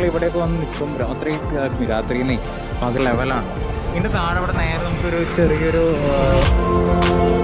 ഞങ്ങൾ ഇവിടെയൊക്കെ വന്ന് നിൽക്കും രാത്രി രാത്രി പകൽ ലെവലാണ് ഇതിൻ്റെ താഴെ ഇവിടെ നേരെ നമുക്കൊരു ചെറിയൊരു ആ,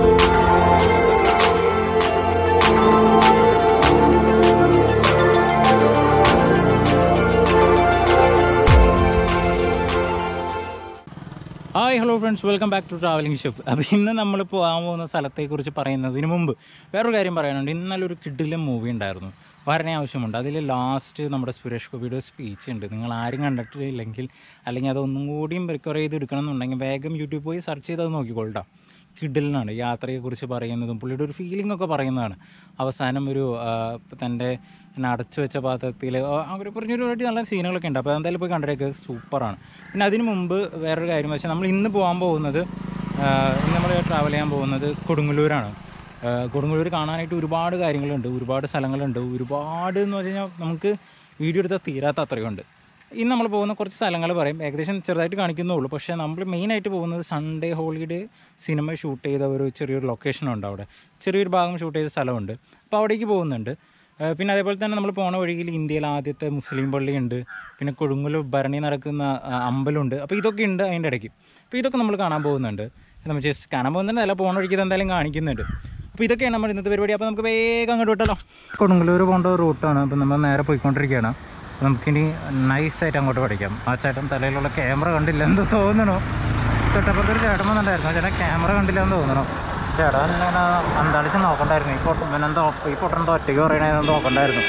hi hello friends welcome back to travelling ship അപ്പോൾ ഇന്ന് നമ്മൾ പോകാൻ പോകുന്ന സ്ഥലത്തെക്കുറിച്ച് പറയുന്നതിന് മുമ്പ് വേറൊരു കാര്യം പറയാനുണ്ട് ഇന്നലെ ഒരു കിഡിലും മൂവി ഉണ്ടായിരുന്നു വരണേ ആവശ്യമുണ്ട് അതിൽ ലാസ്റ്റ് നമ്മുടെ സുരേഷ് ഗോപിയുടെ സ്പീച്ച് ഉണ്ട് നിങ്ങൾ ആരും കണ്ടിട്ടില്ലെങ്കിൽ അല്ലെങ്കിൽ അതൊന്നും കൂടിയും റിക്കവർ ചെയ്ത് എടുക്കണം എന്നുണ്ടെങ്കിൽ വേഗം യൂട്യൂബ് പോയി സെർച്ച് ചെയ്ത് അത് നോക്കിക്കൊള്ളാം കിഡിലിനാണ് യാത്രയെക്കുറിച്ച് പറയുന്നതും പുള്ളിയുടെ ഒരു ഫീലിംഗ് ഒക്കെ പറയുന്നതാണ് അവസാനം ഒരു ആ, തൻ്റെ പിന്നെ അടച്ചു വെച്ച പാത്രത്തിൽ അങ്ങനെ പറഞ്ഞൊരു ഒരു നല്ല സീനുകളൊക്കെ ഉണ്ട് അപ്പോൾ എന്തായാലും പോയി കണ്ടിട്ടേക്ക് സൂപ്പറാണ് പിന്നെ അതിന് മുമ്പ് വേറൊരു കാര്യം വെച്ചാൽ നമ്മൾ ഇന്ന് പോകാൻ പോകുന്നത് ആ, ഇന്ന് നമ്മൾ ട്രാവൽ ചെയ്യാൻ പോകുന്നത് കൊടുങ്ങല്ലൂരാണ് ആ, കൊടുങ്ങല്ലൂർ കാണാനായിട്ട് ഒരുപാട് കാര്യങ്ങളുണ്ട് ഒരുപാട് സ്ഥലങ്ങളുണ്ട് ഒരുപാട് എന്ന് വെച്ച് കഴിഞ്ഞാൽ നമുക്ക് വീഡിയോ എടുത്താൽ തീരാത്ത അത്രയുണ്ട് ഇന്ന് നമ്മൾ പോകുന്ന കുറച്ച് സ്ഥലങ്ങൾ പറയും ഏകദേശം ചെറുതായിട്ട് കാണിക്കുന്നുള്ളൂ പക്ഷേ നമ്മൾ മെയിനായിട്ട് പോകുന്നത് സൺഡേ ഹോളിഡേ സിനിമ ഷൂട്ട് ചെയ്ത ഒരു ചെറിയൊരു ലൊക്കേഷൻ ഉണ്ട് അവിടെ ചെറിയൊരു ഭാഗം ഷൂട്ട് ചെയ്ത സ്ഥലമുണ്ട് അപ്പോൾ അവിടേക്ക് പോകുന്നുണ്ട് ഏഹ് പിന്നെ അതേപോലെ തന്നെ നമ്മൾ പോണ വഴിയിൽ ഇന്ത്യയിലെ ആദ്യത്തെ മുസ്ലിം പള്ളിയുണ്ട് പിന്നെ കൊടുങ്ങല്ലൂർ ഭരണി നടക്കുന്ന ആ, അമ്പലമുണ്ട് അപ്പോൾ ഇതൊക്കെ ഉണ്ട് അതിൻ്റെ ഇടയ്ക്ക് അപ്പോൾ ഇതൊക്കെ നമ്മൾ കാണാൻ പോകുന്നുണ്ട് നമ്മൾ ജസ്റ്റ് കാണാൻ പോകുന്നുണ്ട് അല്ല പോണ വഴിക്ക് ഇത് എന്തായാലും കാണിക്കുന്നുണ്ട് അപ്പോൾ ഇതൊക്കെയാണ് നമ്മുടെ ഇന്നത്തെ പരിപാടി അപ്പോൾ നമുക്ക് വേഗം അങ്ങോട്ട് വിട്ടല്ലോ കൊടുങ്ങല്ലൂർ പോകേണ്ട റൂട്ടാണ് അപ്പോൾ നമ്മൾ നേരെ പോയിക്കൊണ്ടിരിക്കുകയാണ് അപ്പോൾ നമുക്കിനി നൈസായിട്ട് അങ്ങോട്ട് പഠിക്കാം ആ ചേട്ടൻ തലയിലുള്ള ക്യാമറ കണ്ടില്ല എന്ന് തോന്നണു തൊട്ടപ്പുറത്തൊരു ചേട്ടൻ വന്നിട്ടുണ്ടായിരുന്നു ആ ചേട്ടൻ ക്യാമറ കണ്ടില്ല എന്ന് തോന്നണു ചേട്ടൻ ഇങ്ങനെ അന്താളിച്ച് നോക്കണ്ടായിരുന്നു ഈ പൊട്ടൻ പിന്നെന്തോ ഈ പൊട്ടൻ ഒറ്റയ്ക്ക് പറയണതെന്ന് നോക്കണ്ടായിരുന്നു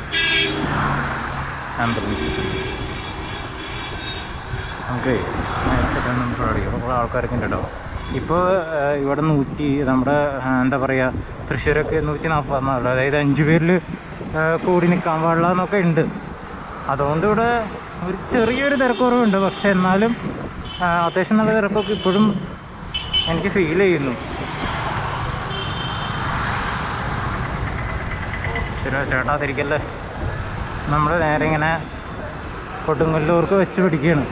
ആംബുലൻസ് നമുക്ക് നൈസായിട്ട് ഒന്ന് പഠിക്കാം കുറേ ആൾക്കാരൊക്കെ ഉണ്ട് കേട്ടോ ഇപ്പോൾ ഇവിടെ നൂറ്റി നമ്മുടെ ആ, എന്താ പറയുക തൃശ്ശൂരൊക്കെ നൂറ്റി നാൽപ്പത്തിനാല് അതായത് അഞ്ച് പേരിൽ കൂടി നിൽക്കാൻ പാടില്ല എന്നൊക്കെ ഉണ്ട് അതുകൊണ്ട് ഇവിടെ ഒരു ചെറിയൊരു തിരക്കുറവുണ്ട് പക്ഷെ എന്നാലും ആ, അത്യാവശ്യം നല്ല തിരക്കൊക്കെ ഇപ്പോഴും എനിക്ക് ഫീൽ ചെയ്യുന്നു ശരി ചേട്ടാ തിരിക്കല്ലേ നമ്മൾ നേരെ ഇങ്ങനെ കൊടുങ്ങല്ലൂർക്ക് വെച്ച് പിടിക്കുകയാണ്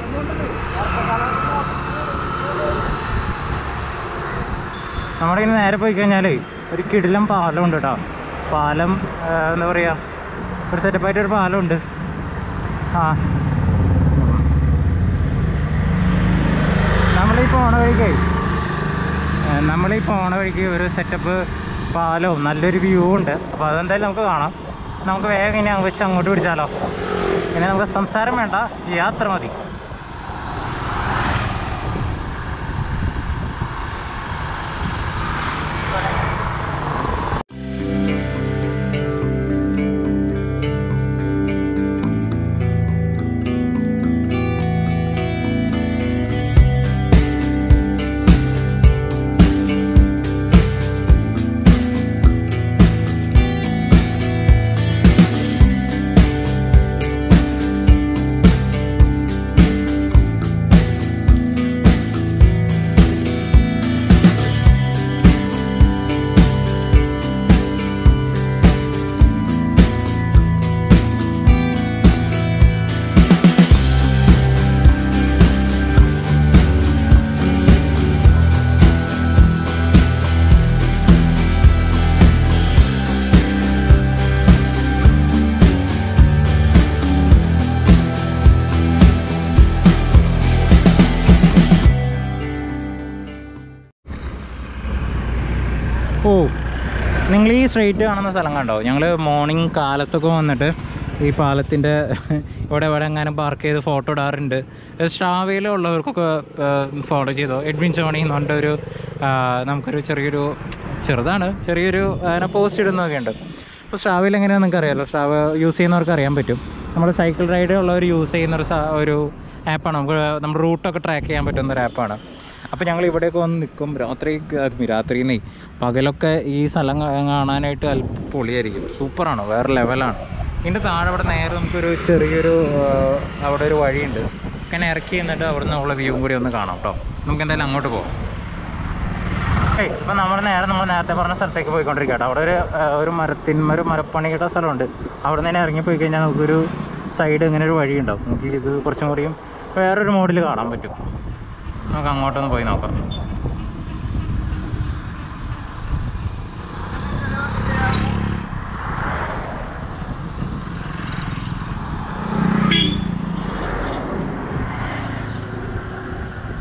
നമ്മുടെ ഇനി നേരെ പോയി കഴിഞ്ഞാൽ ഒരു കിടിലം പാലമുണ്ട് കേട്ടോ പാലം ആ, എന്താ പറയുക ഒരു സെറ്റപ്പായിട്ട് ഒരു പാലമുണ്ട് ആ നമ്മളീ പോണ വഴിക്കേ ഏ, നമ്മളീ പോണ വഴിക്ക് ഒരു സെറ്റപ്പ് പാലവും നല്ലൊരു വ്യൂ ഉണ്ട് അപ്പോൾ അതെന്തായാലും നമുക്ക് കാണാം നമുക്ക് വേഗം ഇനി അങ്ങ് വെച്ച് അങ്ങോട്ട് പിടിച്ചാലോ ഇനി നമുക്ക് സംസാരം വേണ്ട യാത്ര മതി ഓ നിങ്ങൾ ഈ സ്ട്രെയിറ്റ് കാണുന്ന സ്ഥലം കണ്ടോ ഞങ്ങൾ മോർണിംഗ് കാലത്തൊക്കെ വന്നിട്ട് ഈ പാലത്തിൻ്റെ ഇവിടെ ഇവിടെ എങ്ങാനും പാർക്ക് ചെയ്ത് ഫോട്ടോ ഇടാറുണ്ട് സ്ട്രാവയിലുള്ളവർക്കൊക്കെ ഫോളോ ചെയ്തോ എഡ്വിൻ ജോണി എന്ന് പറഞ്ഞിട്ട് ഒരു ആ, നമുക്കൊരു ചെറിയൊരു ചെറുതാണ് ചെറിയൊരു അങ്ങനെ പോസ്റ്റ് ഇടുന്നതൊക്കെ ഉണ്ട് അപ്പോൾ സ്ട്രാവയിൽ എങ്ങനെയാണെന്ന് നിങ്ങൾക്ക് അറിയാമല്ലോ സ്ട്രാവ യൂസ് ചെയ്യുന്നവർക്ക് അറിയാൻ പറ്റും നമ്മൾ സൈക്കിൾ റൈഡ് ഉള്ളവർ യൂസ് ചെയ്യുന്ന ഒരു സ- ഒരു ആപ്പാണ് നമുക്ക് നമ്മുടെ റൂട്ടൊക്കെ ട്രാക്ക് ചെയ്യാൻ പറ്റുന്ന ഒരു ആപ്പാണ് അപ്പോൾ ഞങ്ങൾ ഇവിടെയൊക്കെ വന്ന് നിൽക്കും രാത്രി രാത്രി നീ പകലൊക്കെ ഈ സ്ഥലം കാ- കാണാനായിട്ട് അല്പം പൊളിയായിരിക്കും സൂപ്പറാണ് വേറെ ലെവലാണ് ഇതിൻ്റെ താഴെ അവിടെ നേരെ നമുക്കൊരു ചെറിയൊരു ആ, അവിടെ ഒരു വഴിയുണ്ട് അങ്ങനെ ഇറക്കി എന്നിട്ട് അവിടെ നിന്നുള്ള വ്യൂ കൂടി ഒന്ന് കാണാം കേട്ടോ നമുക്ക് എന്തായാലും അങ്ങോട്ട് പോകാം ഏയ് ഇപ്പം നമ്മൾ നേരെ നമ്മൾ നേരത്തെ പറഞ്ഞ സ്ഥലത്തേക്ക് പോയിക്കൊണ്ടിരിക്കുക കേട്ടോ അവിടെ ഒരു ആ, ഒരു മരത്തിന്മ ഒരു മരപ്പണിയുടെ സ്ഥലമുണ്ട് അവിടെ നിന്ന് തന്നെ ഇറങ്ങി പോയി കഴിഞ്ഞാൽ നമുക്കൊരു സൈഡ് ഇങ്ങനെ ഒരു വഴി ഉണ്ടാവും നമുക്ക് ഇത് കുറച്ചും കൂടിയും വേറൊരു മോഡിൽ കാണാൻ പറ്റും നമുക്ക് അങ്ങോട്ടൊന്ന് പോയി നോക്കാം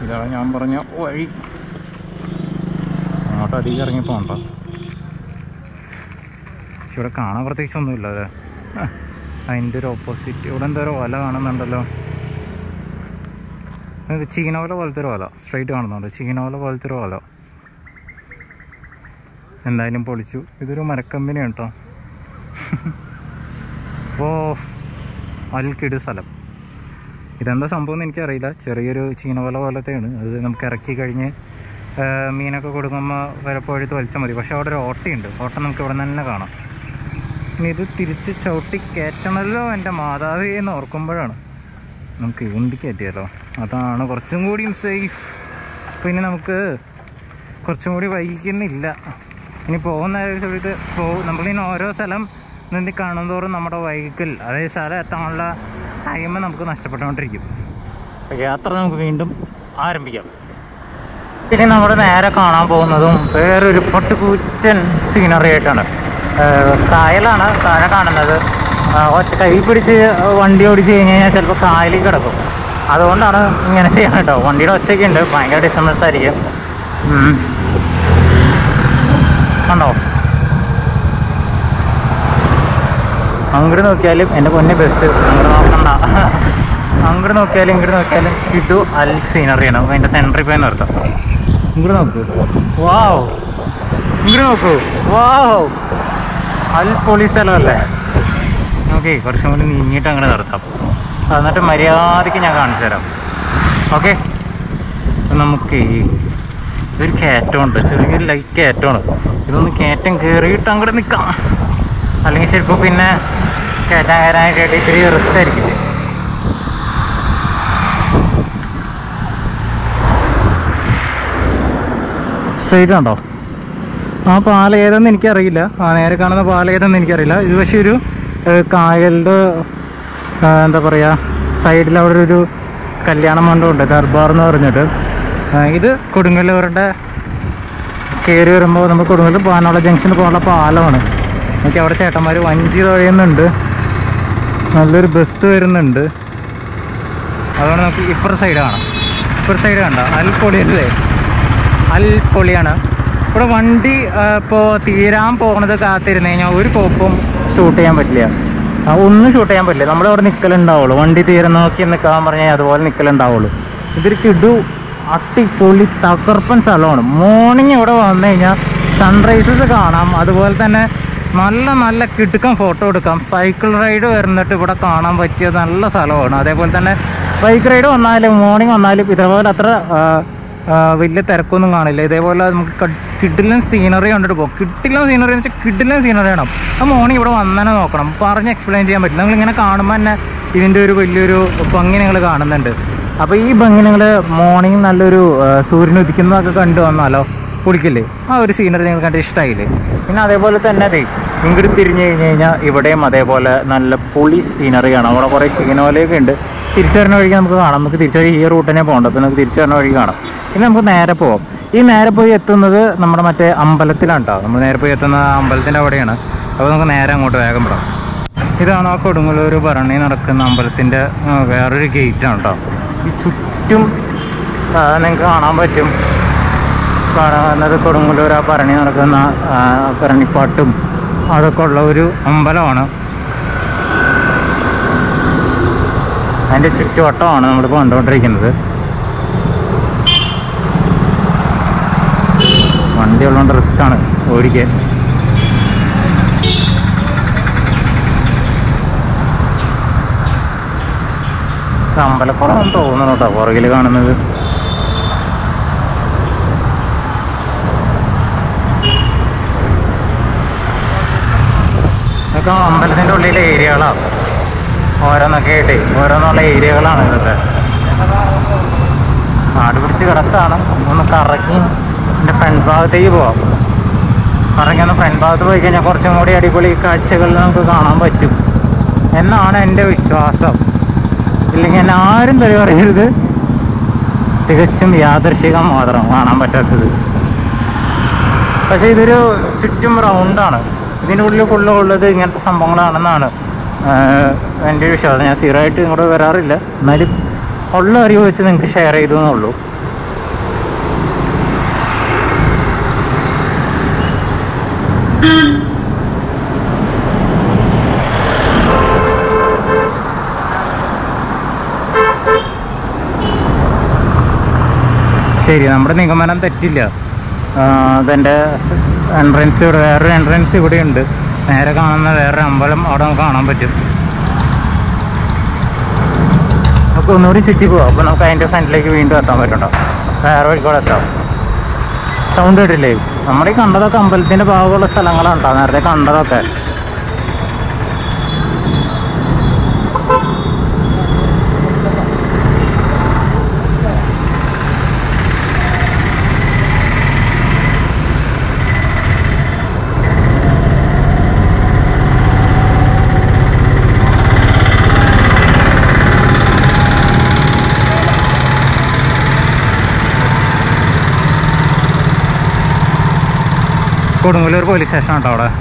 ഇതാണ് ഞാൻ പറഞ്ഞ വഴി അങ്ങോട്ട് അധികം ഇറങ്ങി പോകണ്ട പക്ഷെ ഇവിടെ കാണാൻ പ്രത്യേകിച്ച് ഒന്നുമില്ല അല്ലേ ആ, അതിൻ്റെ ഒരു ഓപ്പോസിറ്റ് ഇവിടെ എന്തോ ഒരു വല കാണുന്നുണ്ടല്ലോ ഇത് ചീനോല പോലത്തെ ഒരു വല സ്ട്രൈറ്റ് കാണുന്നുണ്ട് ചീനോല പോലത്തെ ഒരു വല എന്തായാലും പൊളിച്ചു ഇതൊരു മരക്കമ്പനി കേട്ടോ അപ്പോൾ അൽക്കിട് സ്ഥലം ഇതെന്താ സംഭവം എന്ന് എനിക്കറിയില്ല ചെറിയൊരു ചീനവല പോലത്തെയാണ് അത് നമുക്ക് ഇറക്കി കഴിഞ്ഞ് ആ, മീനൊക്കെ കൊടുക്കുമ്പോൾ വലപ്പോഴത്ത് വലിച്ചാൽ മതി പക്ഷേ അവിടെ ഒരു ഓട്ടയുണ്ട് ഓട്ട നമുക്ക് ഇവിടെ നിന്ന് തന്നെ കാണാം ഇനി ഇത് തിരിച്ച് ചവിട്ടി കയറ്റണമല്ലോ എൻ്റെ മാതാവേ എന്ന് ഓർക്കുമ്പോഴാണ് നമുക്ക് ഉന്തി കയറ്റിയല്ലോ അതാണ് കുറച്ചും കൂടിയും സേഫ് പിന്നെ നമുക്ക് കുറച്ചും കൂടി വൈകിക്കുന്നില്ല ഇനി പോകുന്ന സമയത്ത് പോകും നമ്മളിനി ഓരോ സ്ഥലം നീന്തി കാണുന്തോറും നമ്മുടെ വൈകിക്കൽ അതായത് സ്ഥലം എത്താനുള്ള ടൈം നമുക്ക് നഷ്ടപ്പെട്ടുകൊണ്ടിരിക്കും അപ്പോൾ യാത്ര നമുക്ക് വീണ്ടും ആരംഭിക്കാം പിന്നെ നമ്മൾ നേരെ കാണാൻ പോകുന്നതും വേറൊരു പൊട്ടുകൂറ്റൻ സീനറി ആയിട്ടാണ് ഏഹ് കായലാണ് താഴെ കാണുന്നത് ആ, ഒറ്റ കൈ പിടിച്ച് വണ്ടി ഓടിച്ച് കഴിഞ്ഞ് കഴിഞ്ഞാൽ ചിലപ്പോൾ കായലിൽ കിടക്കും അതുകൊണ്ടാണ് ഇങ്ങനെ ചെയ്യണം കേട്ടോ വണ്ടിയുടെ ഒച്ചയൊക്കെ ഉണ്ട് ഭയങ്കര ഡിസ്റ്റർബൻസ് ആയിരിക്കും ഉം. കണ്ടോ അങ്ങോട്ട് നോക്കിയാലും എൻ്റെ പൊന്നെ ബസ് അങ്ങോട്ട് നോക്കണ്ട അങ്ങോട്ട് നോക്കിയാലും ഇങ്ങോട്ട് നോക്കിയാലും കിട്ടു അൽ സീനറിയാണ് അതിൻ്റെ സെൻട്രിൽ പോയി നിർത്താം ഇങ്ങോട്ട് നോക്ക് വാവ് ഇങ്ങോട്ട് നോക്കൂ വാവ് അൽ പൊളി സ്ഥലമല്ലേ നമുക്ക് കുറച്ചും കൂടി നീങ്ങിയിട്ട് അങ്ങനെ നിർത്താം എന്നിട്ട് മര്യാദയ്ക്ക് ഞാൻ കാണിച്ചു തരാം ഓക്കെ നമുക്ക് ഈ ഇതൊരു കയറ്റമുണ്ട് ചെറിയൊരു ലൈറ്റ് കയറ്റമാണ് ഇതൊന്ന് കയറ്റം കയറിയിട്ട് അങ്ങോട്ട് നിൽക്കാം അല്ലെങ്കിൽ ചിലപ്പോൾ പിന്നെ കയറ്റാൻ കയറാനായിട്ട് ഇത്തിരി റിസ്ക് ആയിരിക്കില്ലേ സ്ട്രെയിറ്റ് ഉണ്ടോ ആ പാല ഏതെന്ന് എനിക്കറിയില്ല ആ നേരെ കാണുന്ന പാല ഏതെന്ന് എനിക്കറിയില്ല ഇത് പക്ഷേ ഒരു ഏഹ്, കായലിൻ്റെ ആ, എന്താ പറയുക സൈഡിൽ അവിടെ ഒരു കല്യാണ മണ്ഡപമുണ്ട് ദർബാർ എന്ന് പറഞ്ഞിട്ട് ആ, ഇത് കൊടുങ്ങല്ലൂരുടെ കയറി വരുമ്പോൾ നമ്മൾ കൊടുങ്ങല്ലൂർ പോകാനുള്ള ജംഗ്ഷനിൽ പോകാനുള്ള പാലമാണ് എനിക്ക് അവിടെ ചേട്ടന്മാർ വഞ്ചി തുഴയുന്നുണ്ട് നല്ലൊരു ബസ് വരുന്നുണ്ട് അതുകൊണ്ട് നമുക്ക് ഇപ്പുറ സൈഡ് കാണാം ഇപ്പുറ സൈഡ് കണ്ട അൽ പൊളിയല്ലേ അൽ പൊളിയാണ് ഇവിടെ വണ്ടി ഇപ്പോൾ തീരാൻ പോകുന്നത് കാത്തിരുന്ന് കഴിഞ്ഞാൽ ഒരു കോപ്പും ഷൂട്ട് ചെയ്യാൻ പറ്റില്ല ആ, ഒന്നും ഷൂട്ട് ചെയ്യാൻ പറ്റില്ല നമ്മളവിടെ നിൽക്കലുണ്ടാവുള്ളൂ വണ്ടി തീരുന്ന നോക്കി നിൽക്കാൻ പറഞ്ഞാൽ അതുപോലെ നിൽക്കലുണ്ടാവുള്ളൂ ഇതൊരു കിടു അട്ടിപ്പൊളി തകർപ്പൻ സ്ഥലമാണ് മോർണിംഗ് ഇവിടെ വന്നു കഴിഞ്ഞാൽ സൺറൈസസ് കാണാം അതുപോലെ തന്നെ നല്ല നല്ല കിടുക്കം ഫോട്ടോ എടുക്കാം സൈക്കിൾ റൈഡ് വരുന്നിട്ട് ഇവിടെ കാണാൻ പറ്റിയ നല്ല സ്ഥലമാണ് അതേപോലെ തന്നെ ബൈക്ക് റൈഡ് വന്നാലും മോർണിംഗ് വന്നാലും ഇതേപോലെ അത്ര ആ, ആ, വലിയ തിരക്കൊന്നും കാണില്ല ഇതേപോലെ നമുക്ക് കിഡിലും സീനറി കണ്ടിട്ട് പോകും കിഡിലും സീനറി എന്ന് വെച്ചാൽ കിഡിലും സീനറി ആണ് ആ മോർണിംഗ് ഇവിടെ വന്നെ നോക്കണം പറഞ്ഞ് എക്സ്പ്ലെയിൻ ചെയ്യാൻ പറ്റില്ല നിങ്ങൾ ഇങ്ങനെ കാണുമ്പോൾ തന്നെ ഇതിൻ്റെ ഒരു വലിയൊരു ഭംഗി നിങ്ങൾ കാണുന്നുണ്ട് അപ്പോൾ ഈ ഭംഗി നിങ്ങൾ മോർണിംഗ് നല്ലൊരു ആ, സൂര്യൻ ഉദിക്കുന്നതൊക്കെ കണ്ടു വന്നാലോ പൊളിക്കില്ലേ ആ ഒരു സീനറി നിങ്ങൾ കണ്ട് ഇഷ്ടമായില്ലേ പിന്നെ അതേപോലെ തന്നെ അതെ ഇങ്ങോട്ട് തിരിഞ്ഞു കഴിഞ്ഞ് കഴിഞ്ഞാൽ ഇവിടെയും അതേപോലെ നല്ല പൊളി സീനറിയാണ് അവിടെ കുറേ ചീനോലയൊക്കെ ഉണ്ട് തിരിച്ചു വരുന്ന വഴിക്ക് നമുക്ക് കാണാം നമുക്ക് തിരിച്ചു വഴി ഈ റൂട്ട് തന്നെ പോകണ്ട അപ്പോൾ നമുക്ക് തിരിച്ചു വരുന്ന വഴി കാണാം ഇനി നമുക്ക് നേരെ പോവാം ഈ നേരെ പോയി എത്തുന്നത് നമ്മുടെ മറ്റേ അമ്പലത്തിലാണ് കേട്ടോ നമ്മൾ നേരെ പോയി എത്തുന്ന ആ അമ്പലത്തിൻ്റെ അവിടെയാണ് അപ്പോൾ നമുക്ക് നേരെ അങ്ങോട്ട് വേഗം വിടാം ഇതാണ് ആ കൊടുങ്ങല്ലൂർ ഭരണി നടക്കുന്ന അമ്പലത്തിൻ്റെ ആ, വേറൊരു ഗേറ്റാണ് കേട്ടോ ഈ ചുറ്റും നിങ്ങൾക്ക് കാണാൻ പറ്റും കാണുന്നത് കൊടുങ്ങല്ലൂർ ആ ഭരണി നടക്കുന്ന ആ, ഭരണിപ്പാട്ടും അതൊക്കെ ഉള്ള ഒരു അമ്പലമാണ് അതിൻ്റെ ചുറ്റുവട്ടമാണ് നമ്മളിപ്പോൾ കണ്ടുകൊണ്ടിരിക്കുന്നത് വണ്ടി ഉള്ളതുകൊണ്ട് റിസ്ക്കാണ് ഓടിക്കാൻ ഇത് അമ്പലക്കുളം തോന്നുന്നു കേട്ടോ പുറകിൽ കാണുന്നത് ഇതൊക്കെ അമ്പലത്തിൻ്റെ ഉള്ളിലെ ഏരിയകളാണ് ഓരോന്നൊക്കെ ആയിട്ടേ ഓരോന്നുള്ള ഏരിയകളാണ് ഇതൊക്കെ നാട് പിടിച്ച് കിടക്കാണ് ഒന്ന് കറക്കി എൻ്റെ ഫ്രണ്ട് ഭാഗത്തേക്ക് പോവാം കറങ്ങി ഒന്ന് ഫ്രണ്ട് ഭാഗത്ത് പോയി കഴിഞ്ഞാൽ കുറച്ചും കൂടി അടിപൊളി കാഴ്ചകൾ നമുക്ക് കാണാൻ പറ്റും എന്നാണ് എൻ്റെ വിശ്വാസം ഇല്ലെങ്കിൽ എന്നെ ആരും തെറി പറയരുത് തികച്ചും യാദർശികം മാത്രം കാണാൻ പറ്റാത്തത് പക്ഷേ ഇതൊരു ചുറ്റും റൗണ്ടാണ് ഇതിൻ്റെ ഉള്ളിൽ ഫുള്ള് ഉള്ളത് ഇങ്ങനത്തെ സംഭവങ്ങളാണെന്നാണ് ആഹ് എൻ്റെ ഒരു വിശ്വാസം ഞാൻ സ്ഥിരമായിട്ട് ഇങ്ങോട്ട് വരാറില്ല എന്നാലും ഉള്ള അറിവ് വെച്ച് നിങ്ങൾക്ക് ഷെയർ ചെയ്തു എന്നുള്ളൂ ശരി നമ്മുടെ നിഗമനം തെറ്റില്ല ആ, അതെൻ്റെ എൻട്രൻസ് ഇവിടെ വേറൊരു എൻട്രൻസ് ഇവിടെ ഉണ്ട് നേരെ കാണുന്ന വേറൊരു അമ്പലം അവിടെ നമുക്ക് കാണാൻ പറ്റും നമുക്ക് ഒന്നുകൂടി ചുറ്റി പോവാം അപ്പോൾ നമുക്ക് അതിൻ്റെ ഫ്രണ്ടിലേക്ക് വീണ്ടും എത്താൻ പറ്റുണ്ടോ വേറെ വഴിക്കൂടെ എത്താം സൗണ്ട് കേട്ടില്ലേ നമ്മൾ ഈ കണ്ടതൊക്കെ അമ്പലത്തിൻ്റെ ഭാഗമുള്ള സ്ഥലങ്ങളാണ് കേട്ടോ നേരത്തെ കണ്ടതൊക്കെ കൊടുങ്ങല്ലൂർ പോലീസ് സ്റ്റേഷൻ കേട്ടോ അവിടെ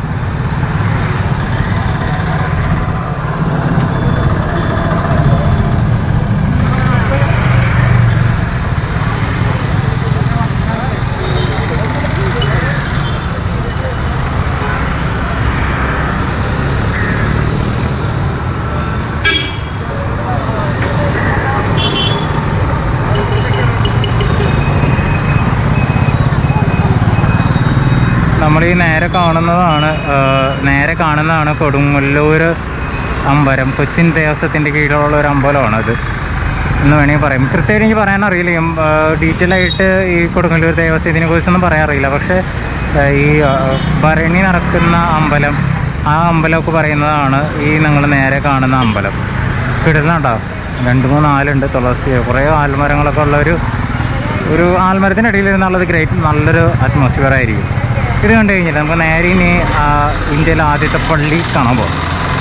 നമ്മൾ ഈ നേരെ കാണുന്നതാണ് ആ, നേരെ കാണുന്നതാണ് കൊടുങ്ങല്ലൂർ അമ്പലം കൊച്ചിൻ ദേവസ്വത്തിൻ്റെ കീഴിലുള്ള ഒരു അമ്പലമാണ് അത് എന്ന് വേണമെങ്കിൽ പറയാം കൃത്യമായിട്ട് എനിക്ക് പറയാൻ അറിയില്ല ഡീറ്റെയിൽ ആയിട്ട് ഈ കൊടുങ്ങല്ലൂർ ദേവസ്വത്തിനെ കുറിച്ചൊന്നും പറയാൻ അറിയില്ല പക്ഷേ ആ, ഈ ആ, ഭരണി നടക്കുന്ന അമ്പലം ആ അമ്പലമൊക്കെ പറയുന്നതാണ് ഈ നിങ്ങൾ നേരെ കാണുന്ന അമ്പലം കിടലുണ്ടോ രണ്ട് മൂന്ന് ആലുണ്ട് തുളസി കുറേ ആൽമരങ്ങളൊക്കെ ഉള്ള ഒരു ഒരു ആൽമരത്തിൻ്റെ ഇടയിൽ ഇരുന്നുള്ളത് ഗ്രേറ്റ് നല്ലൊരു അറ്റ്മോസ്ഫിയർ ആയിരിക്കും ഇത് കണ്ടു കഴിഞ്ഞിട്ട് നമുക്ക് നേരെ ഇനി ആ, ഇന്ത്യയിലെ ആദ്യത്തെ പള്ളി കാണാൻ പോകും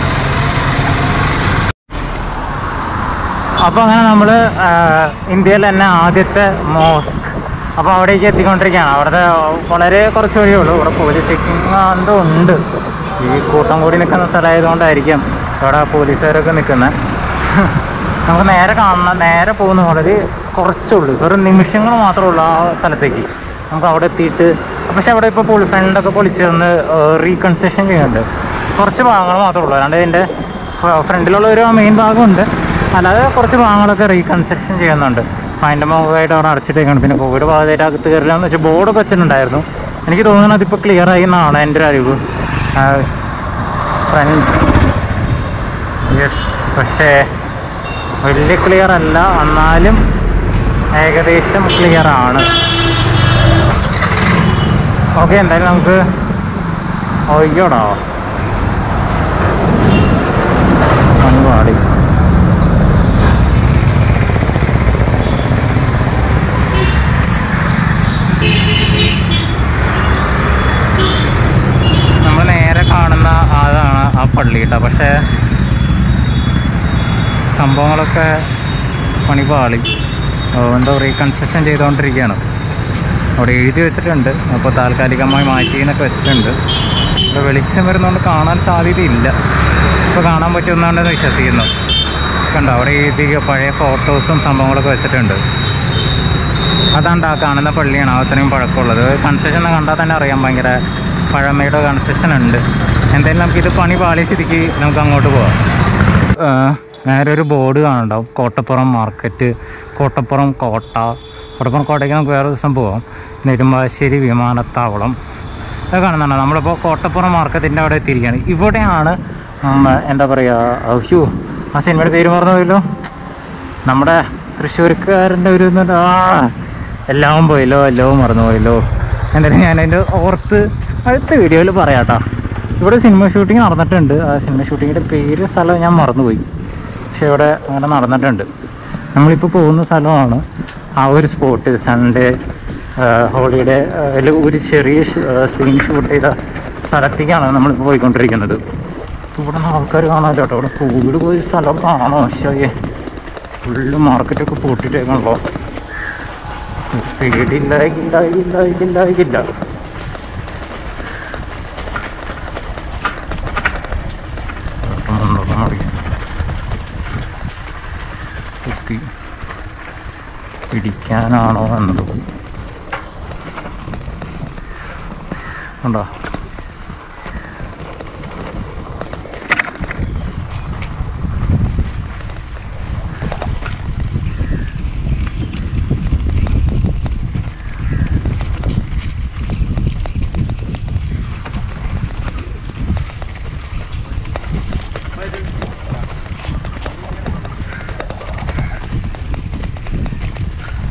അപ്പോൾ അങ്ങനെ നമ്മൾ ഇന്ത്യയിൽ തന്നെ ആദ്യത്തെ മോസ്ക് അപ്പോൾ അവിടേക്ക് എത്തിക്കൊണ്ടിരിക്കുകയാണ് അവിടുത്തെ വളരെ കുറച്ച് വഴിയേ ഉള്ളൂ ഇവിടെ പോലീസ് ചെക്കിങ് എന്തോ ഉണ്ട് ഈ കൂട്ടം കൂടി നിൽക്കുന്ന സ്ഥലമായതുകൊണ്ടായിരിക്കും ഇവിടെ പോലീസുകാരൊക്കെ നിൽക്കുന്നത് നമുക്ക് നേരെ കാണുന്ന നേരെ പോകുന്ന വളരെ കുറച്ചുള്ളൂ വെറും നിമിഷങ്ങൾ മാത്രമേ ഉള്ളൂ ആ സ്ഥലത്തേക്ക് നമുക്ക് അവിടെ എത്തിയിട്ട് പക്ഷെ അവിടെ ഇപ്പോൾ പൊളി ഫ്രണ്ടൊക്കെ പൊളിച്ച് തന്ന് റീകൺസ്ട്രക്ഷൻ ചെയ്യുന്നുണ്ട് കുറച്ച് ഭാഗങ്ങൾ മാത്രമേ ഉള്ളൂ അല്ലാണ്ട് ഇതിൻ്റെ ഫ്രണ്ടിലുള്ള ഒരു മെയിൻ ഭാഗമുണ്ട് അല്ലാതെ കുറച്ച് ഭാഗങ്ങളൊക്കെ റീകൺസ്ട്രക്ഷൻ ചെയ്യുന്നുണ്ട് അപ്പം അതിൻ്റെ മുഖമായിട്ട് അവിടെ അടച്ചിട്ടേക്കാണ് പിന്നെ കോവിഡ് ബാധയുടെ അകത്ത് കയറില്ല എന്ന് വെച്ചാൽ ബോർഡൊക്കെ വെച്ചിട്ടുണ്ടായിരുന്നു എനിക്ക് തോന്നുന്നത് അതിപ്പോൾ ക്ലിയർ ആയി എന്നാണ് എൻ്റെ ഒരു അറിവ് ഫ്രണ്ട് യെസ് പക്ഷേ വലിയ ക്ലിയർ അല്ല എന്നാലും ഏകദേശം ക്ലിയർ ആണ് ഓക്കെ എന്തായാലും നമുക്ക് ഒയ്യോടാ അങ്ങ് പാടി നമ്മൾ നേരെ കാണുന്ന അതാണ് ആ പള്ളി കേട്ടോ പക്ഷേ സംഭവങ്ങളൊക്കെ പണി പാളി ഓ, എന്തോ റീകൺസ്ട്രക്ഷൻ ചെയ്തുകൊണ്ടിരിക്കുകയാണ് അവിടെ എഴുതി വെച്ചിട്ടുണ്ട് അപ്പോൾ താൽക്കാലികമായി മാറ്റി എന്നൊക്കെ വെച്ചിട്ടുണ്ട് ഇപ്പോൾ വെളിച്ചം വരുന്നതുകൊണ്ട് കാണാൻ സാധ്യതയില്ല ഇപ്പോൾ കാണാൻ പറ്റുമെന്നാണ് വിശ്വസിക്കുന്നു കണ്ടോ അവിടെ എഴുതി പഴയ ഫോട്ടോസും സംഭവങ്ങളൊക്കെ വെച്ചിട്ടുണ്ട് അതാണ്ട് ആ കാണുന്ന പള്ളിയാണ് ആ അത്രയും പഴക്കമുള്ളത് കൺസ്ട്രക്ഷൻ കണ്ടാൽ തന്നെ അറിയാം ഭയങ്കര പഴമയുടെ കൺസ്ട്രക്ഷൻ ഉണ്ട് എന്തായാലും നമുക്കിത് പണി പാളിയ സ്ഥിതിക്ക് നമുക്ക് അങ്ങോട്ട് പോവാം ആ, നേരെ ഒരു ബോർഡ് കാണുന്നുണ്ടാവും കോട്ടപ്പുറം മാർക്കറ്റ് കോട്ടപ്പുറം കോട്ട കോട്ടപ്പുറം കോട്ടയ്ക്ക് നമുക്ക് വേറെ ദിവസം പോവാം നെടുമ്പാശ്ശേരി വിമാനത്താവളം അത് കാണുന്നുണ്ടോ നമ്മളിപ്പോൾ കോട്ടപ്പുറം മാർക്കറ്റിൻ്റെ അവിടെ എത്തിയിരിക്കുകയാണ് ഇവിടെയാണ് ഉം, എന്താ പറയുക ഹ്യൂ ആ സിനിമയുടെ പേര് മറന്നു പോയല്ലോ നമ്മുടെ തൃശ്ശൂർക്കാരൻ്റെ ഒരു ഇത് ആ എല്ലാം പോയല്ലോ എല്ലാം മറന്നു പോയല്ലോ എന്തായാലും ഞാൻ അതിൻ്റെ ഓർത്ത് അടുത്ത വീഡിയോയിൽ പറയാം കേട്ടോ ഇവിടെ സിനിമ ഷൂട്ടിംഗ് നടന്നിട്ടുണ്ട് ആ സിനിമ ഷൂട്ടിങ്ങിൻ്റെ പേര് സ്ഥലം ഞാൻ മറന്നുപോയി പക്ഷെ ഇവിടെ അങ്ങനെ നടന്നിട്ടുണ്ട് നമ്മളിപ്പോൾ പോകുന്ന സ്ഥലമാണ് ആ ഒരു സ്പോട്ട് സൺഡേ ഹോളിഡേ ഒരു ചെറിയ സീൻ ഷൂട്ട് ചെയ്ത സ്ഥലത്തേക്കാണ് നമ്മളിപ്പോൾ പോയിക്കൊണ്ടിരിക്കുന്നത് ഇവിടെ നിന്ന് ആൾക്കാർ കാണാമല്ലോ കേട്ടോ ഇവിടെ കോവിഡ് പോയ സ്ഥലം കാണോ ശരിയേ ഫുള്ള് മാർക്കറ്റൊക്കെ പൂട്ടിട്ടേക്കണല്ലോ പേടിയില്ലായില്ലായില്ലായില്ലായില്ല കുത്തി പിടിക്കാനാണോ എന്നത് കണ്ടോ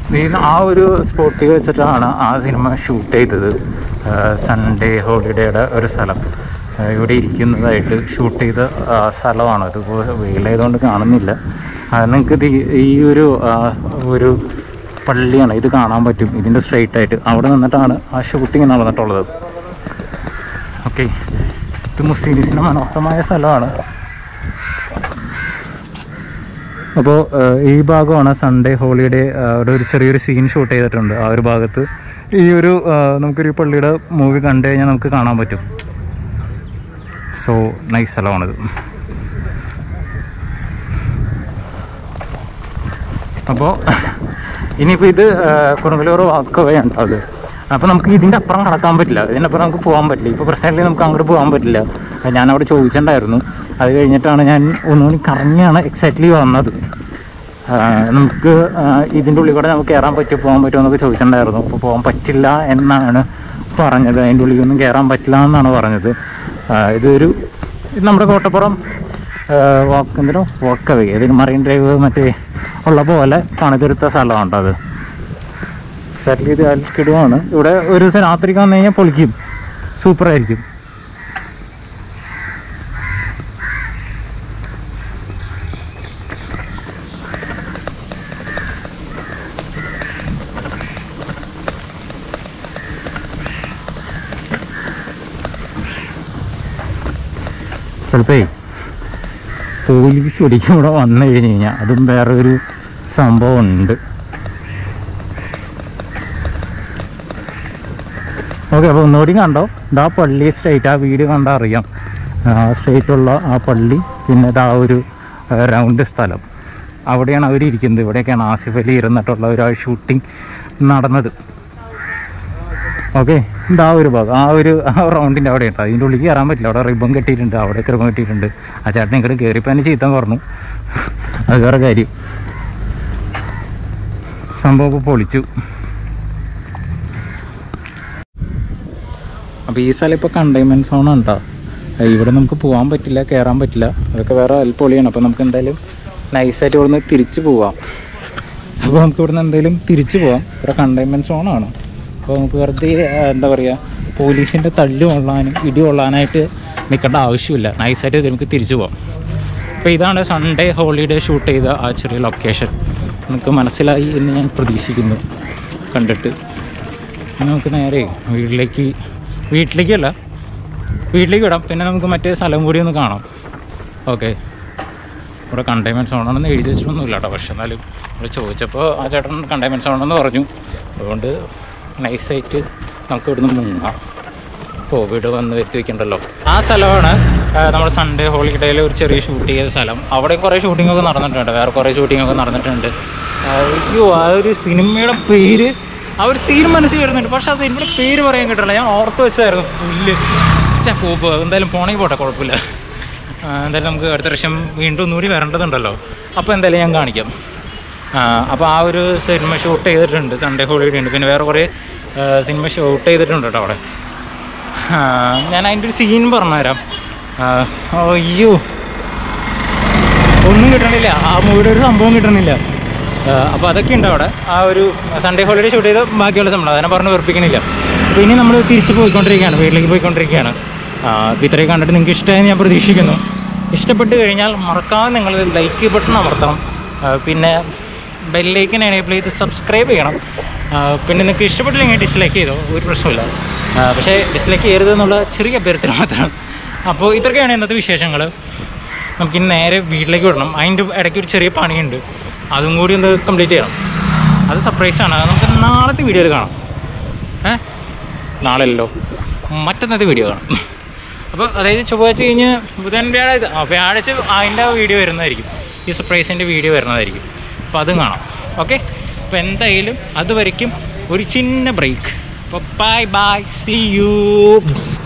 ഈ ആ ഒരു സ്പോട്ടിൽ വെച്ചിട്ടാണ് ആ സിനിമ ഷൂട്ട് ചെയ്തത് സൺഡേ ഹോളിഡേയുടെ ഒരു സ്ഥലം ആ, ഇവിടെ ഇരിക്കുന്നതായിട്ട് ഷൂട്ട് ചെയ്ത ആ, സ്ഥലമാണ് ഇത് ഇപ്പോൾ വെയിലായതുകൊണ്ട് കാണുന്നില്ല നിങ്ങൾക്ക് ഇത് ഈ- ഈ ഒരു ആ, ഒരു പള്ളിയാണ് ഇത് കാണാൻ പറ്റും ഇതിൻ്റെ സ്ട്രെയിറ്റ് ആയിട്ട് അവിടെ നിന്നിട്ടാണ് ആ ഷൂട്ടിങ് നടന്നിട്ടുള്ളത് ഓക്കെ ഇത് മുസ്ലിംസിന് മനോഹരമായ സ്ഥലമാണ് അപ്പോൾ ഈ ഭാഗമാണ് സൺഡേ ഹോളിഡേ അവിടെ ഒരു ചെറിയൊരു സീൻ ഷൂട്ട് ചെയ്തിട്ടുണ്ട് ആ ഒരു ഭാഗത്ത് ഈ ഒരു ആ, നമുക്കൊരു പള്ളിയുടെ മൂവി കണ്ടു കഴിഞ്ഞാൽ നമുക്ക് കാണാൻ പറ്റും സോ നൈസ് സ്ഥലമാണിത് അപ്പോൾ ഇനിയിപ്പോൾ ഇത് കുറുങ്കലൂർ വാക്കവേ ഉണ്ടാവും അപ്പോൾ നമുക്ക് ഇതിൻ്റെ അപ്പുറം കടക്കാൻ പറ്റില്ല ഇതിനപ്പുറം നമുക്ക് പോകാൻ പറ്റില്ല ഇപ്പോൾ പ്രസൻ്റ്ലി നമുക്ക് അങ്ങോട്ട് പോകാൻ പറ്റില്ല അത് ഞാൻ അവിടെ ചോദിച്ചിട്ടുണ്ടായിരുന്നു അത് കഴിഞ്ഞിട്ടാണ് ഞാൻ ഒന്നുകൂടി കറങ്ങിയാണ് എക്സാക്ട്ലി വന്നത് ആ, നമുക്ക് ആ, ഇതിൻ്റെ ഉള്ളിൽ കൂടെ നമുക്ക് കയറാൻ പറ്റുമോ പോകാൻ പറ്റുമോ എന്നൊക്കെ ചോദിച്ചിട്ടുണ്ടായിരുന്നു അപ്പോൾ പോകാൻ പറ്റില്ല എന്നാണ് പറഞ്ഞത് അതിൻ്റെ ഉള്ളിലൊന്നും കയറാൻ പറ്റില്ല എന്നാണ് പറഞ്ഞത് ആ, ഇതൊരു ഇത് നമ്മുടെ കോട്ടപ്പുറം വാക്ക് എന്തിനോ വാക്കവേ അതിന് മറൈൻ ഡ്രൈവ് മറ്റേ ഉള്ള പോലെ പണിതെടുത്ത സ്ഥലമാണ് അത് എക്സാക്ട്ലി ഇത് അൽക്കിടുവാണ് ഇവിടെ ഒരു ദിവസം രാത്രിക്ക് വന്നു കഴിഞ്ഞാൽ പൊളിക്കും സൂപ്പറായിരിക്കും ചിലപ്പേ പോലീസ് ഒരിക്കലും ഇവിടെ വന്നു കഴിഞ്ഞ് കഴിഞ്ഞാൽ അതും വേറെ ഒരു സംഭവം ഉണ്ട് ഓക്കെ അപ്പോൾ ഒന്നുകൂടി കണ്ടോ ഇതാ പള്ളി സ്ട്രൈറ്റ് ആ വീട് കണ്ടാൽ അറിയാം സ്ട്രൈറ്റ് ഉള്ള ആ പള്ളി പിന്നെ ഇതാ ഒരു റൗണ്ട് സ്ഥലം അവിടെയാണ് അവർ ഇരിക്കുന്നത് ഇവിടെയൊക്കെയാണ് ആസിഫ് അലി ഇരുന്നിട്ടുള്ള ഒരു ഷൂട്ടിംഗ് നടന്നത് ഓക്കെ ഇതാ ഒരു ഭാഗം ആ ഒരു ആ റൗണ്ടിൻ്റെ അവിടെ ഉണ്ട് അതിൻ്റെ ഉള്ളിൽ കയറാൻ പറ്റില്ല അവിടെ റിബൺ കെട്ടിയിട്ടുണ്ട് അവിടെ റിബൺ കെട്ടിയിട്ടുണ്ട് ആ ചേട്ടൻ ഇങ്ങോട്ട് കയറിയപ്പോൾ തന്നെ ചീത്തം പറഞ്ഞു അത് വേറെ കാര്യം സംഭവം ഇപ്പോൾ പൊളിച്ചു അപ്പോൾ ഈ സ്ഥലം ഇപ്പോൾ കണ്ടെയ്ൻമെൻറ്റ് സോൺ ഉണ്ടോ ഇവിടെ നമുക്ക് പോകാൻ പറ്റില്ല കയറാൻ പറ്റില്ല അതൊക്കെ വേറെ അൽപ്പൊളിയാണ് അപ്പോൾ നമുക്ക് എന്തായാലും നൈസായിട്ട് ഇവിടുന്ന് തിരിച്ച് പോവാം അപ്പോൾ നമുക്ക് ഇവിടുന്ന് എന്തായാലും തിരിച്ച് പോവാം ഇവിടെ കണ്ടെയ്ൻമെൻറ്റ് സോണാണ് അപ്പോൾ നമുക്ക് വെറുതെ ആ, എന്താ പറയുക പോലീസിൻ്റെ തല്ല് കൊള്ളാനും ഇടി കൊള്ളാനായിട്ട് നിൽക്കേണ്ട ആവശ്യമില്ല നൈസായിട്ട് നമുക്ക് തിരിച്ചു പോവാം അപ്പോൾ ഇതാണ് സൺഡേ ഹോളിഡേ ഷൂട്ട് ചെയ്ത ആ ചെറിയ ലൊക്കേഷൻ നമുക്ക് മനസ്സിലായി എന്ന് ഞാൻ പ്രതീക്ഷിക്കുന്നു കണ്ടിട്ട് ഇനി നമുക്ക് നേരെ വീട്ടിലേക്ക് വീട്ടിലേക്കല്ല വീട്ടിലേക്ക് വിടാം പിന്നെ നമുക്ക് മറ്റേ സ്ഥലം കൂടി ഒന്ന് കാണാം ഓക്കെ ഇവിടെ കണ്ടെയ്ൻമെൻറ്റ് സോണാണെന്ന് എഴുതി വെച്ചിട്ടൊന്നുമില്ല കേട്ടോ പക്ഷെ എന്നാലും ഇവിടെ ചോദിച്ചപ്പോൾ ആ ചേട്ടൻ കണ്ടെയ്ൻമെൻറ്റ് സോണെന്ന് പറഞ്ഞു അതുകൊണ്ട് നൈസായിട്ട് നമുക്ക് ഇവിടുന്ന് മുങ്ങാം കോവിഡ് വന്ന് വരുത്തി വെക്കണ്ടല്ലോ ആ സ്ഥലമാണ് ആ, നമ്മുടെ സൺഡേ ഹോളിഡേയിൽ ഒരു ചെറിയ ഷൂട്ട് ചെയ്ത സ്ഥലം അവിടെ കുറേ ഷൂട്ടിംഗ് ഒക്കെ നടന്നിട്ടുണ്ട് വേറെ കുറേ ഷൂട്ടിംഗ് ഒക്കെ നടന്നിട്ടുണ്ട് ആ, അയ്യോ ആ ഒരു സിനിമയുടെ പേര് ആ ഒരു സീൻ മനസ്സിൽ വരുന്നുണ്ട് പക്ഷെ ആ സിനിമയുടെ പേര് പറയാൻ കിട്ടില്ല ഞാൻ ഓർത്ത് വെച്ചായിരുന്നു പുല്ല് ചേ പോ എന്തായാലും പോണെങ്കിൽ പോട്ടെ കുഴപ്പമില്ല ആ, എന്തായാലും നമുക്ക് അടുത്ത പ്രാവശ്യം വീണ്ടും ഒന്നുകൂടി വരേണ്ടതുണ്ടല്ലോ അപ്പോൾ എന്തായാലും ഞാൻ കാണിക്കാം അപ്പോൾ ആ ഒരു സിനിമ ഷൂട്ട് ചെയ്തിട്ടുണ്ട് സൺഡേ ഹോളിഡേ ഉണ്ട് പിന്നെ വേറെ കുറേ ആ, സിനിമ ഷൂട്ട് ചെയ്തിട്ടുണ്ട് കേട്ടോ അവിടെ ആ, ഞാൻ അതിൻ്റെ ഒരു സീൻ പറഞ്ഞുതരാം ആ, അയ്യോ ഒന്നും കിട്ടണില്ല ആ മൂവിയുടെ ഒരു സംഭവം കിട്ടണില്ല അപ്പോൾ അതൊക്കെ ഉണ്ട് അവിടെ ആ ഒരു സൺഡേ ഹോളിഡേ ഷൂട്ട് ചെയ്ത ബാക്കിയുള്ള സംഭവം അതിനെ പറഞ്ഞ് വെറുപ്പിക്കണില്ല അപ്പോൾ ഇനി നമ്മൾ തിരിച്ച് പോയിക്കൊണ്ടിരിക്കുകയാണ് വീട്ടിലേക്ക് പോയിക്കൊണ്ടിരിക്കുകയാണ് അപ്പോൾ ഇത്രയും കണ്ടിട്ട് നിങ്ങൾക്ക് ഇഷ്ടമായെന്ന് ഞാൻ പ്രതീക്ഷിക്കുന്നു ഇഷ്ടപ്പെട്ട് കഴിഞ്ഞാൽ മറക്കാതെ നിങ്ങൾ ലൈക്ക് ബട്ടൺ അമർത്തണം ആ, പിന്നെ ബെല്ലേക്കൻ എനേബിൾ ചെയ്ത് സബ്സ്ക്രൈബ് ചെയ്യണം ആ, പിന്നെ നിങ്ങൾക്ക് ഇഷ്ടപ്പെട്ടില്ലെങ്കിൽ ഡിസ്ലൈക്ക് ചെയ്തോ ഒരു പ്രശ്നമില്ല ആ, പക്ഷേ ഡിസ്ലൈക്ക് ചെയ്യരുത് എന്നുള്ള ചെറിയ അഭ്യർത്ഥന മാത്രമാണ് അപ്പോൾ ഇത്രയൊക്കെയാണ് ഇന്നത്തെ വിശേഷങ്ങൾ നമുക്കിനി നേരെ വീട്ടിലേക്ക് വിടണം അതിൻ്റെ ഇടയ്ക്ക് ഒരു ചെറിയ പണിയുണ്ട് അതും കൂടി ഒന്ന് കംപ്ലീറ്റ് ചെയ്യണം അത് സർപ്രൈസാണ് അത് നമുക്ക് നാളത്തെ വീഡിയോയിൽ കാണാം ഏ നാളെയല്ലോ മറ്റന്നത്തെ വീഡിയോ കാണാം അപ്പോൾ അതായത് ചൊവ്വാഴ്ച കഴിഞ്ഞ് ബുധൻ വ്യാഴാഴ്ച ആ വ്യാഴാഴ്ച അതിൻ്റെ വീഡിയോ വരുന്നതായിരിക്കും ഈ സർപ്രൈസിൻ്റെ വീഡിയോ വരുന്നതായിരിക്കും അപ്പോൾ അതും കാണാം ഓക്കെ അപ്പോൾ എന്തായാലും അതുവരയ്ക്കും ഒരു ചിന്ന ബ്രേക്ക് അപ്പോൾ ബൈ ബൈ സി യു